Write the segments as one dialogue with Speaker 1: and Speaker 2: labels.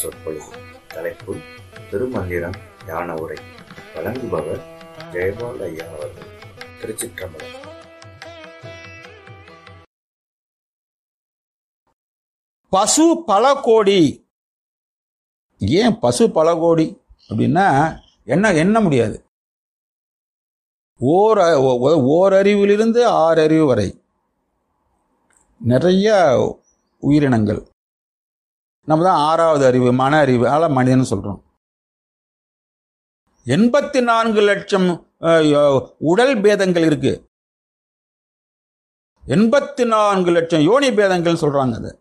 Speaker 1: சொற்பொழிவு தலைப்பு திருமந்திரம் ஞான உரை வழங்குபவர் ஜெயபால் ஐயா அவர்கள் திருச்சிற்றம்பலம்
Speaker 2: பசு பல கோடி ஏன் பசு பல கோடி அப்படின்னா என்ன எண்ண முடியாது ஓர் அ- ஓ- ஓ- ஓரறிவிலிருந்து ஆறு அறிவு வரை நிறைய உயிரினங்கள் நம்ம தான் ஆறாவது அறிவு மன அறிவு அதெல்லாம் மனிதன் சொல்றோம் எண்பத்தி நான்கு லட்சம் அஹ், யோ- உடல் பேதங்கள் இருக்கு எண்பத்தி நான்கு லட்சம் யோனி பேதங்கள் சொல்றாங்க அது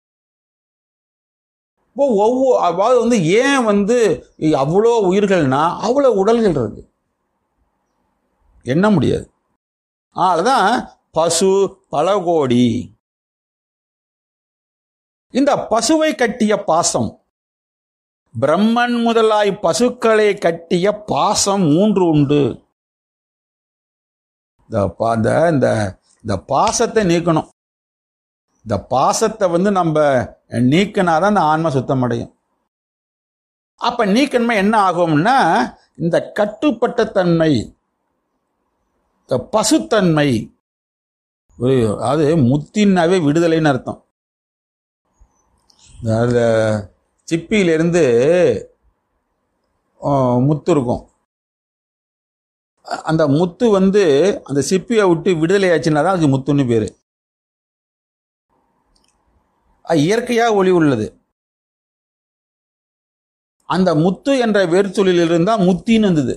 Speaker 2: இப்போ ஒவ்வொரு அதாவது வந்து ஏன் வந்து அவ்வளோ உயிர்கள்னா அவ்வளோ உடல்கள் இருக்கு எண்ண முடியாது அதுதான் பசு பல கோடி இந்த பசுவை கட்டிய பாசம் பிரம்மன் முதலாய் பசுக்களை கட்டிய பாசம் மூன்று உண்டு இந்த பா- இந்த இந்த இந்த பாசத்தை நீக்கணும் இந்த பாசத்தை வந்து நம்ம நீக்கினாதான் இந்த ஆன்மா சுத்தம் அடையும் அப்ப நீக்கணுமா என்ன ஆகும்னா இந்த கட்டுப்பட்ட தன்மை இந்த பசுத்தன்மை ஒரு- அது முத்தின்னாவே விடுதலைன்னு அர்த்தம் அந்த சிப்பியிலிருந்து ஆ, முத்து இருக்கும் அந்த முத்து வந்து அந்த சிப்பியை விட்டு விடுதலை ஆச்சுன்னா தான் அதுக்கு முத்துன்னு பேரு அது இயற்கையா ஒளி உள்ளது அந்த முத்து என்ற வேர்ச்சொல்லில் இருந்தா முத்தின்னு இருந்தது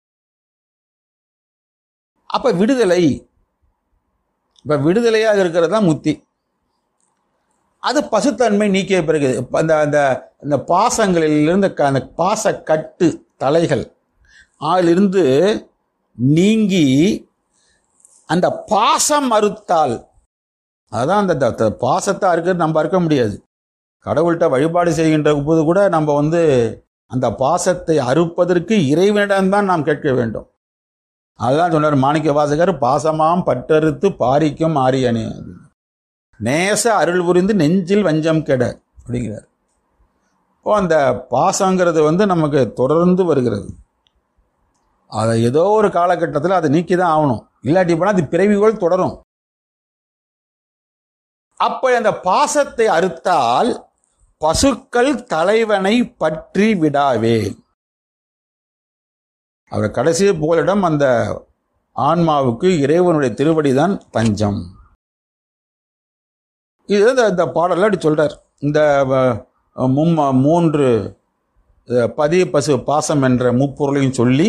Speaker 2: அப்ப விடுதலை இப்ப விடுதலையாக இருக்கிறது தான் முத்தி அது பசுத்தன்மை நீக்கிய பிறகு இப்ப அந்த அந்த அந்த பாசங்களிலிருந்து க- அந்த பாச கட்டு தலைகள் அதிலிருந்து நீங்கி அந்த பாசம் மறுத்தால் அதான் அந்த த- த- பாசத்தை அறுக்கிறது நம்ம அறுக்க முடியாது கடவுள்கிட்ட வழிபாடு செய்கின்ற போது கூட நம்ம வந்து அந்த பாசத்தை அறுப்பதற்கு இறைவனிடம்தான் நாம் கேட்க வேண்டும் அதுதான் சொன்னார் மாணிக்க வாசகர் பாசமாம் பட்டறுத்து பாரிக்கும் ஆரியனே நேச அருள் புரிந்து நெஞ்சில் வஞ்சம் கெட அப்படிங்கிறார் இப்போ அந்த பாசங்கிறது வந்து நமக்கு தொடர்ந்து வருகிறது அதை ஏதோ ஒரு காலகட்டத்தில் அதை நீக்கி தான் ஆகணும் இல்லாட்டி போனால் அது பிறவிகள் தொடரும் அப்ப அந்த பாசத்தை அறுத்தால் பசுக்கள் தலைவனை பற்றி விடாவே அவர் கடைசி புகலிடம் அந்த ஆன்மாவுக்கு இறைவனுடைய திருவடிதான் தஞ்சம் இது இந்த- இந்த பாடல்ல அப்படி சொல்றார் இந்த அஹ், மும்ம மூன்று அஹ், பதி பசு பாசம் என்ற முப்பொருளையும் சொல்லி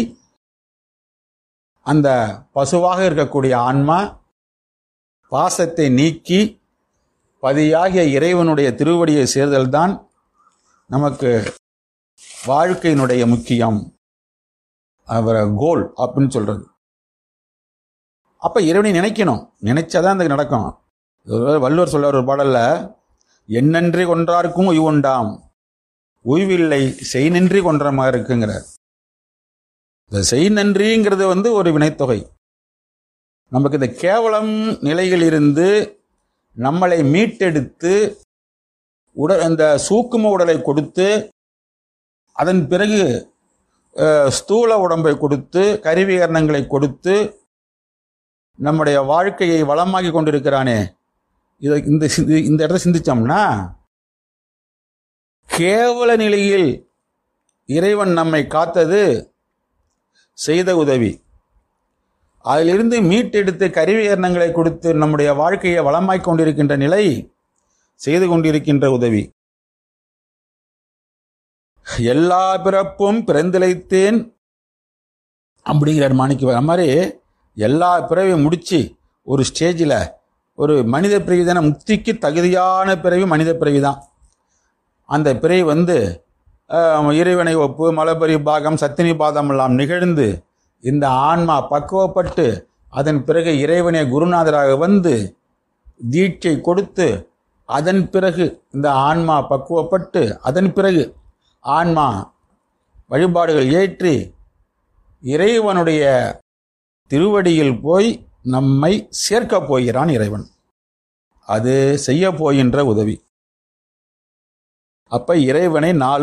Speaker 2: அந்த பசுவாக இருக்கக்கூடிய ஆன்மா பாசத்தை நீக்கி பதியாகிய இறைவனுடைய திருவடியை சேர்தல்தான் நமக்கு வாழ்க்கையினுடைய முக்கியம் அவரை கோல் அப்படின்னு சொல்றது அப்ப இறைவனை நினைக்கணும் நினைச்சாதான் அதுக்கு நடக்கும் ஒரு வள்ளுவர் சொல்ல ஒரு பாடல்ல எண்ணன்றி கொன்றார்க்கும் உய்வுண்டாம் உய்வில்லை செய் நின்றி கொன்ற மாதிரி இருக்குங்கிறார் இந்த செய் நன்றிங்கிறது வந்து ஒரு வினைத்தொகை நமக்கு இந்த கேவலம் நிலையில் இருந்து நம்மளை மீட்டெடுத்து உடல் அந்த சூக்கும உடலை கொடுத்து அதன் பிறகு அஹ், ஸ்தூல உடம்பை கொடுத்து கருவிகரணங்களை கொடுத்து நம்முடைய வாழ்க்கையை வளமாக்கி கொண்டிருக்கிறானே இதை இந்த சிந்தி- இந்த இடத்த சிந்திச்சோம்னா கேவல நிலையில் இறைவன் நம்மை காத்தது செய்த உதவி அதிலிருந்து மீட்டெடுத்து கருவிகரணங்களை கொடுத்து நம்முடைய வாழ்க்கையை வளமாக்கிக் கொண்டிருக்கின்ற நிலை செய்து கொண்டிருக்கின்ற உதவி எல்லா பிறப்பும் பிறந்திழைத்தேன் அப்படிங்கிறார் மாணிக்க அது மாதிரி எல்லா பிறவையும் முடிச்சு ஒரு ஸ்டேஜில் ஒரு மனித பிறவி தானே முக்திக்கு தகுதியான பிறவி மனித பிறவி தான் அந்த பிறவி வந்து ஆஹ், இறைவனை ஒப்பு மலபரி பாகம் சத்தினி பாதம் எல்லாம் நிகழ்ந்து இந்த ஆன்மா பக்குவப்பட்டு அதன் பிறகு இறைவனை குருநாதராக வந்து தீட்சை கொடுத்து அதன் பிறகு இந்த ஆன்மா பக்குவப்பட்டு அதன் பிறகு ஆன்மா வழிபாடுகள் ஏற்றி இறைவனுடைய திருவடியில் போய் நம்மை சேர்க்கப் போகிறான் இறைவன் அது செய்ய போகின்ற உதவி அப்ப இறைவனை நாளும்